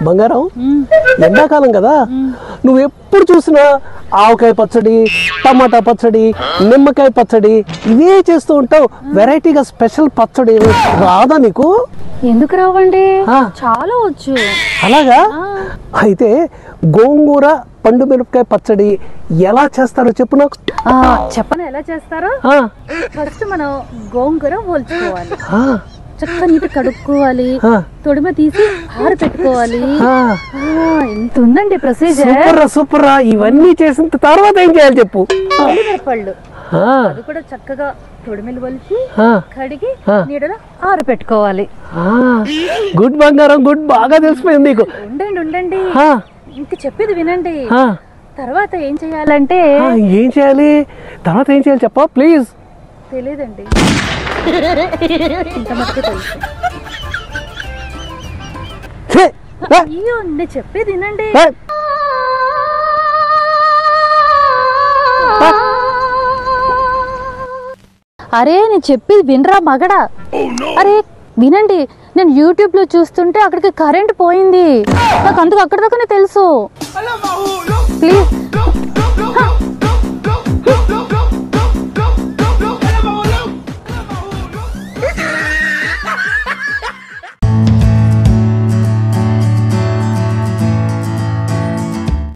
బంగారం ఎండాకాలం కదా నువ్వు ఎప్పుడు చూసినా ఆవకాయ పచ్చడి టమాటా పచ్చడి నిమ్మకాయ పచ్చడి ఇవే చేస్తూ ఉంటావు వెరైటీగా స్పెషల్ పచ్చడి రాదా నీకు ఎందుకు రావండి ఆ. చాలా వచ్చు అలాగా ఆ. అయితే గోంగూర పండు మిరపకాయ పచ్చడి ఎలా చేస్తారో చెప్పు నాకు ఆ, చెప్పను ఎలా చేస్తారో ఆ, ఫస్ట్ మనం గోంగూర పోల్చుకోవాలి ఆ, చక్కగా నీటి కడుక్కోవాలి ఆ, తొడిమ తీసి ఆరబెట్టుకోవాలి ఆ. ఆ, ఇంత ఉందండి ప్రొసీజర్ సూపర్ రా సూపర్ రా ఇవన్నీ చేసిన తర్వాత ఏం చేయాలి చెప్పు పళ్ళు ఆ, అది కూడా చక్కగా తొడిమెలు వలిచి ఆ, కడిగి ఆ. నీడలో ఆరబెట్టుకోవాలి ఆ. గుడ్ బంగారం గుడ్ బాగా తెలిసిపోయింది నీకు ఉండండి ఉండండి ఆ, ఇంక చెప్పేది వినండి ఆ, తర్వాత ఏం చేయాలంటే ఆ, ఏం చేయాలి తర్వాత ఏం చేయాలి చెప్పా ప్లీజ్ తెలియదండి ఇంత మటుకు తెలుసు అయ్యో నేను చెప్పేది వినండి అరే నేను చెప్పేది వినరా మగడా అరే వినండి నేను యూట్యూబ్ లో చూస్తుంటే అక్కడికి కరెంట్ పోయింది నాకు అందుకు అక్కడ దాకానే తెలుసు ప్లీజ్